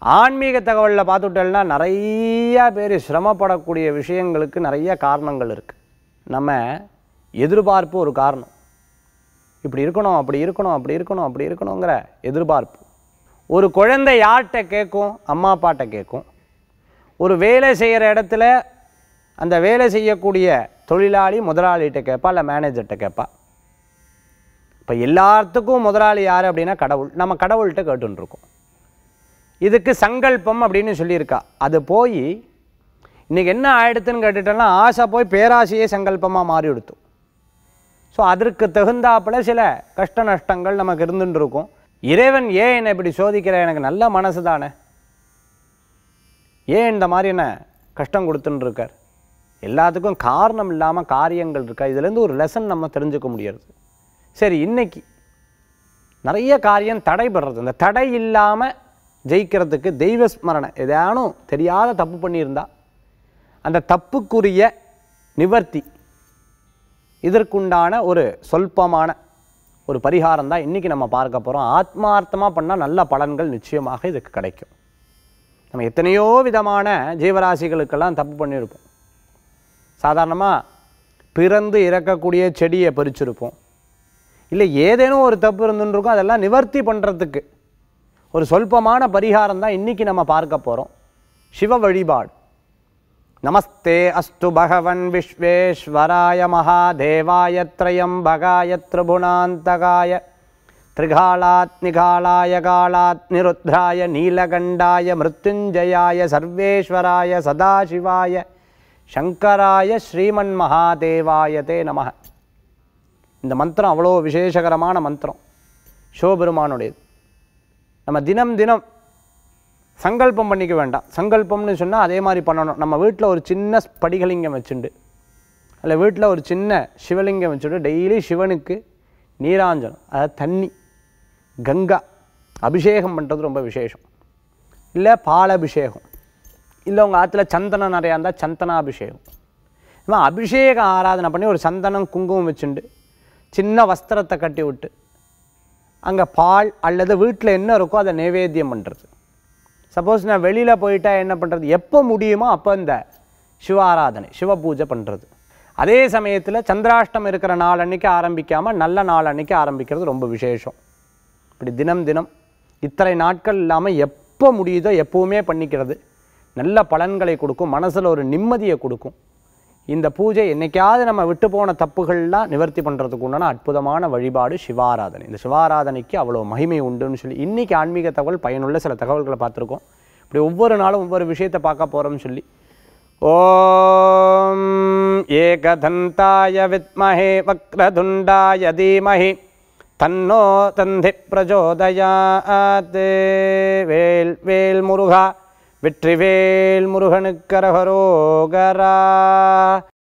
ஆன்மீக தகவலில் பார்த்துட்டோம்னா நிறைய பேர் சிரமப்படக்கூடிய விஷயங்களுக்கு நிறைய காரணங்கள் இருக்குது நம்ம எதிர்பார்ப்பு ஒரு காரணம் இப்படி இருக்கணும் அப்படி இருக்கணும் அப்படி இருக்கணும் அப்படி இருக்கணுங்கிற எதிர்பார்ப்பு ஒரு குழந்தை யார்கிட்ட கேட்கும் அம்மா அப்பாட்ட கேட்கும் ஒரு வேலை செய்கிற இடத்துல அந்த வேலை செய்யக்கூடிய தொழிலாளி முதலாளிகிட்ட கேட்பா இல்லை மேனேஜர்கிட்ட கேட்பா இப்போ எல்லாத்துக்கும் முதலாளி யார் அப்படின்னா கடவுள் நம்ம கடவுள்கிட்ட கேட்டுருக்கோம் இதுக்கு சங்கல்பம் அப்படின்னு சொல்லியிருக்கா அது போய் இன்றைக்கி என்ன ஆயிடுத்துன்னு கேட்டுட்டோம்னா ஆசை போய் பேராசையே சங்கல்பமாக மாறி எடுத்தோம் ஸோ அதற்கு தகுந்தாப்புல சில கஷ்ட நஷ்டங்கள் நமக்கு இருந்துட்டு இருக்கும் இறைவன் ஏன் என்னை இப்படி சோதிக்கிற எனக்கு நல்ல மனசு தானே ஏன் இந்த மாதிரி என்ன கஷ்டம் கொடுத்துன்னு இருக்கார் எல்லாத்துக்கும் காரணம் இல்லாமல் காரியங்கள் இருக்கா இதுலேருந்து ஒரு லெசன் நம்ம தெரிஞ்சுக்க முடியாது சரி இன்னைக்கு நிறைய காரியம் தடைபடுறது இந்த தடை இல்லாமல் ஜெயிக்கிறதுக்கு தெய்வ ஸ்மரணை எதானும் தெரியாத தப்பு பண்ணியிருந்தா அந்த தப்புக்குரிய நிவர்த்தி இதற்குண்டான ஒரு சொல்பமான ஒரு பரிகாரம் தான் இன்றைக்கி நம்ம பார்க்க போகிறோம் ஆத்மார்த்தமாக பண்ணால் நல்ல பலன்கள் நிச்சயமாக இதுக்கு கிடைக்கும் நம்ம எத்தனையோ விதமான ஜீவராசிகளுக்கெல்லாம் தப்பு பண்ணியிருப்போம் சாதாரணமாக பிறந்து இறக்கக்கூடிய செடியை பறிச்சிருப்போம் இல்லை ஏதேனும் ஒரு தப்பு இருந்துன்னு இருக்கும் அதெல்லாம் நிவர்த்தி பண்ணுறதுக்கு ஒரு சொல்பமான பரிகாரம் தான் இன்றைக்கி நம்ம பார்க்க போகிறோம் சிவ வழிபாடு நமஸ்தே அஸ்து பகவன் விஸ்வேஸ்வராய மகாதேவாய த்ரயம்பகாய திரிபுணாந்தகாய திரிகாலாத் நிகாலாய காலாத் நிருத்ராய நீலகண்டாய மிருத்யுஞ்சயாய சர்வேஸ்வராய சதாசிவாய சங்கராய ஸ்ரீமன் மகாதேவாய தே நமः இந்த மந்திரம் அவ்வளோ விசேஷகரமான மந்திரம் சிவபெருமானுடையது நம்ம தினம் தினம் சங்கல்பம் பண்ணிக்க வேண்டாம் சங்கல்பம்னு சொன்னால் அதே மாதிரி பண்ணணும் நம்ம வீட்டில் ஒரு சின்ன படிகலிங்கம் வச்சுண்டு அல்ல வீட்டில் ஒரு சின்ன சிவலிங்கம் வச்சுட்டு டெய்லி சிவனுக்கு நீராஞ்சனம் அதாவது தண்ணி கங்கா அபிஷேகம் பண்ணுறது ரொம்ப விசேஷம் இல்லை பாலபிஷேகம் இல்லை உங்கள் ஆற்றுல சந்தனம் நிறையா இருந்தால் சந்தனாபிஷேகம் இந்த மாதிரி அபிஷேக ஆராதனை பண்ணி ஒரு சந்தனம் குங்குமம் வச்சுண்டு சின்ன வஸ்திரத்தை கட்டி விட்டு அங்கே பால் அல்லது வீட்டில் என்ன இருக்கோ அதை நைவேத்தியம் பண்ணுறது சப்போஸ் நான் வெளியில் போயிட்டா என்ன பண்ணுறது எப்போ முடியுமோ அப்போ இந்த சிவ ஆராதனை சிவ பூஜை பண்ணுறது அதே சமயத்தில் சந்திராஷ்டம் இருக்கிற நாள் அன்னைக்கு ஆரம்பிக்காமல் நல்ல நாள் அன்னைக்கு ஆரம்பிக்கிறது ரொம்ப விசேஷம் இப்படி தினம் தினம் இத்தனை நாட்கள் இல்லாமல் எப்போ முடியுதோ எப்போவுமே பண்ணிக்கிறது நல்ல பலன்களை கொடுக்கும் மனசில் ஒரு நிம்மதியை கொடுக்கும் இந்த பூஜை என்னைக்காவது நம்ம விட்டு போன தப்புகள்லாம் நிவர்த்தி பண்ணுறதுக்கு உண்டான அற்புதமான வழிபாடு சிவாராதனை இந்த சிவாராதனைக்கு அவ்வளோ மகிமை உண்டுன்னு சொல்லி இன்றைக்கி ஆன்மீக தகவல் பயனுள்ள சில தகவல்களை பார்த்துருக்கோம் இப்படி ஒவ்வொரு நாளும் ஒவ்வொரு விஷயத்தை பார்க்க போகிறோம்னு சொல்லி ஓம் ஏகதந்தாய வித்மஹே வக்ரதுண்டாய தீமஹி தன்னோ தந்தி பிரச்சோதயாத் வேல் வேல் முருகா வெற்றிவேல் முருகனுக்கரகரோகரா